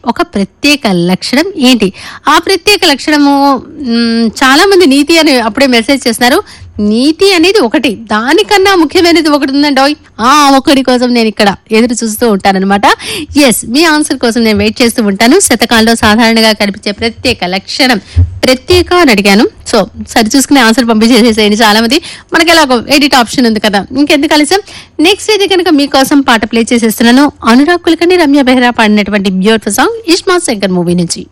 ఒక ప్రత్యేక లక్షణం ఏంటి ఆ ప్రత్యేక లక్షణము మ్, చాలా మంది నీతి అని అప్పుడే మెసేజ్ చేస్తున్నారు నీతి అనేది ఒకటి దానికన్నా ముఖ్యమైనది ఒకటి ఉందండి ఓయ్. ఆ ఒకటి కోసం నేను ఇక్కడ ఎదురు చూస్తూ ఉంటానన్నమాట ఎస్ మీ ఆన్సర్ కోసం నేను వెయిట్ చేస్తూ ఉంటాను శతకాల్లో సాధారణంగా కనిపించే ప్రత్యేక లక్షణం ప్రత్యేక అని అడిగాను సో సరి చూసుకునే ఆన్సర్ పంపించేసేసేయండి చాలా మంది మనకి ఎలా ఎడిట్ ఆప్షన్ ఉంది కదా ఇంకెందుకు ఆలస్యం నెక్స్ట్ అయితే కనుక మీకోసం పాట ప్లే చేసేస్తున్నాను అనురాగ్ కులకర్ణి రమ్య బెహ్రా పాడినటువంటి బ్యూటిఫుల్ సాంగ్ ఇష్మా శంకర్ మూవీ నుంచి